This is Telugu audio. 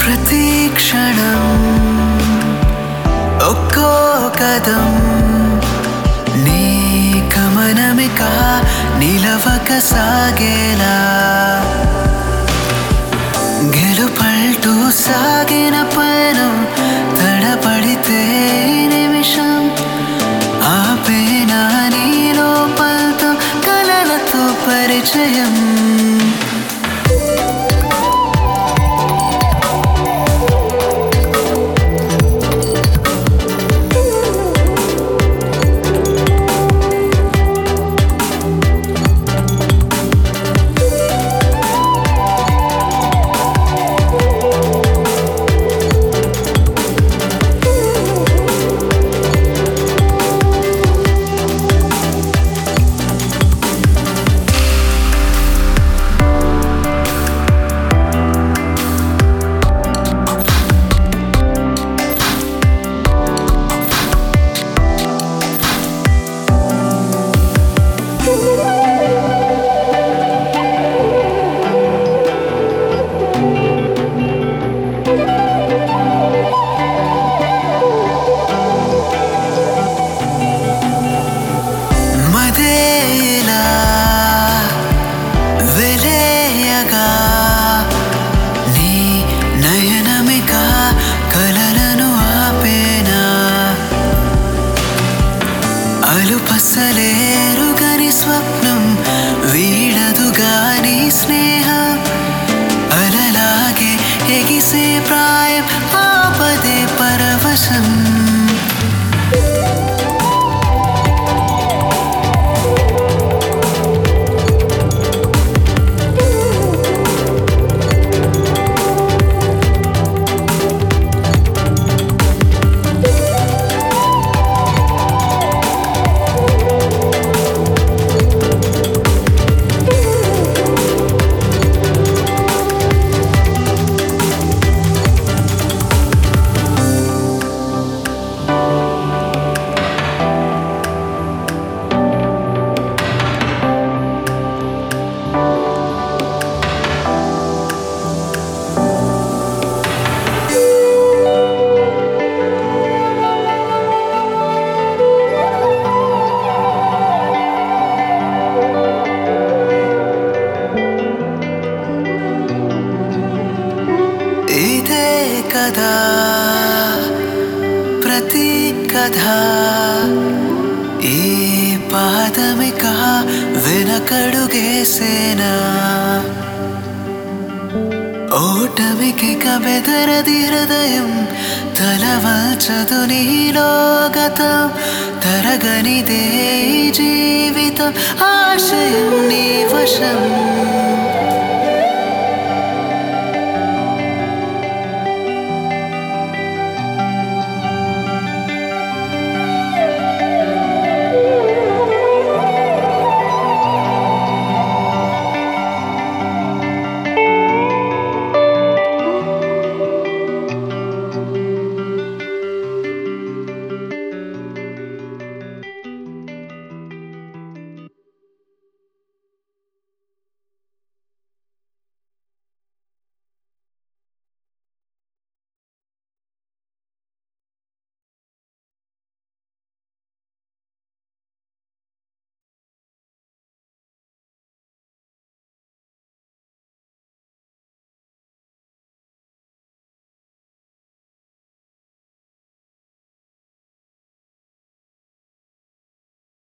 ప్రతి క్షణం ఒక్కో కదం నీ గమనమిక నిలవక సాగేలా గెలుపల్టూ సాగిన పయనం తడపడితే ఈ నిమిషం ఆపేనా నీలో పల్తం కలలతో పరిచయం మదేలా వెలేయగా నీ నయనమిక కలలను ఆపేనా అలుపసలేరు గని స్వప్నం వీడదు గాని స్నేహం అలలాగే ఎగిసే ప్రాయం ఆపదే పరవశం ఇదే కదా ప్రతి కథ ఈ పాదమిక వెనకడుగేసేనా ఓటమికి కబెదరది హృదయం తలవల్చదు నీలో గతం తరగనిదే ఈ జీవితం ఆశయం నీ వశం